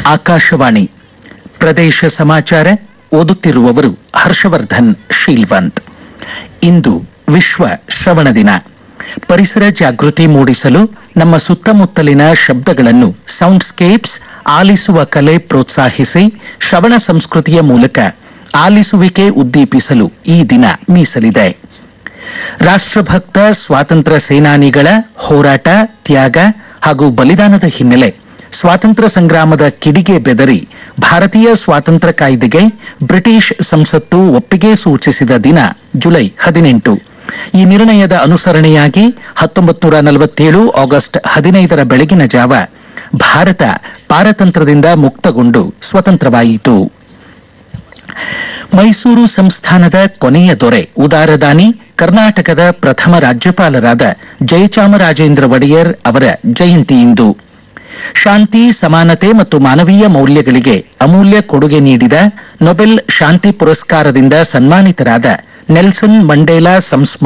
ಆಕಾಶವಾಣಿ ಪ್ರದೇಶ ಸಮಾಚಾರ ಓದುತ್ತಿರುವವರು ಹರ್ಷವರ್ಧನ್ ಶೀಲ್ವಂತ್ ಇಂದು ವಿಶ್ವ ಶ್ರವಣ ದಿನ ಪರಿಸರ ಜಾಗೃತಿ ಮೂಡಿಸಲು ನಮ್ಮ ಸುತ್ತಮುತ್ತಲಿನ ಶಬ್ದಗಳನ್ನು ಸೌಂಡ್ಸ್ಕೇಪ್ಸ್ ಆಲಿಸುವ ಕಲೆ ಪ್ರೋತ್ಸಾಹಿಸಿ ಶ್ರವಣ ಸಂಸ್ಕೃತಿಯ ಮೂಲಕ ಆಲಿಸುವಿಕೆ ಉದ್ದೀಪಿಸಲು ಈ ದಿನ ಮೀಸಲಿದೆ ರಾಷ್ಟ್ರಭಕ್ತ ಸ್ವಾತಂತ್ರ್ಯ ಸೇನಾನಿಗಳ ಹೋರಾಟ ತ್ಯಾಗ ಹಾಗೂ ಬಲಿದಾನದ ಹಿನ್ನೆಲೆ ಸ್ವಾತಂತ್ರ್ಯ ಸಂಗ್ರಾಮದ ಕಿಡಿಗೆ ಬೆದರಿ ಭಾರತೀಯ ಸ್ವಾತಂತ್ರ್ಯ ಕಾಯ್ದೆಗೆ ಬ್ರಿಟಿಷ್ ಸಂಸತ್ತು ಒಪ್ಪಿಗೆ ಸೂಚಿಸಿದ ದಿನ ಜುಲೈ ಹದಿನೆಂಟು ಈ ನಿರ್ಣಯದ ಅನುಸರಣೆಯಾಗಿ ಹತ್ತೊಂಬತ್ತು ನೂರ ನಲವತ್ತೇಳು ಆಗಸ್ಟ್ ಹದಿನೈದರ ಬೆಳಗಿನ ಜಾವ ಭಾರತ ಪಾರತಂತ್ರದಿಂದ ಮುಕ್ತಗೊಂಡು ಸ್ವತಂತ್ರವಾಯಿತು ಮೈಸೂರು ಸಂಸ್ಥಾನದ ಕೊನೆಯ ದೊರೆ ಉದಾರದಾನಿ ಕರ್ನಾಟಕದ ಪ್ರಥಮ ರಾಜ್ಯಪಾಲರಾದ ಜಯಚಾಮರಾಜೇಂದ್ರ ಒಡೆಯರ್ ಅವರ ಜಯಂತಿ ಇಂದು ಶಾಂತಿ ಸಮಾನತೆ ಮತ್ತು ಮಾನವೀಯ ಮೌಲ್ಯಗಳಿಗೆ ಅಮೂಲ್ಯ ಕೊಡುಗೆ ನೀಡಿದ ನೊಬೆಲ್ ಶಾಂತಿ ಪುರಸ್ಕಾರದಿಂದ ಸನ್ಮಾನಿತರಾದ ನೆಲ್ಸನ್ ಮಂಡೇಲಾ ಸಂಸ್ಮ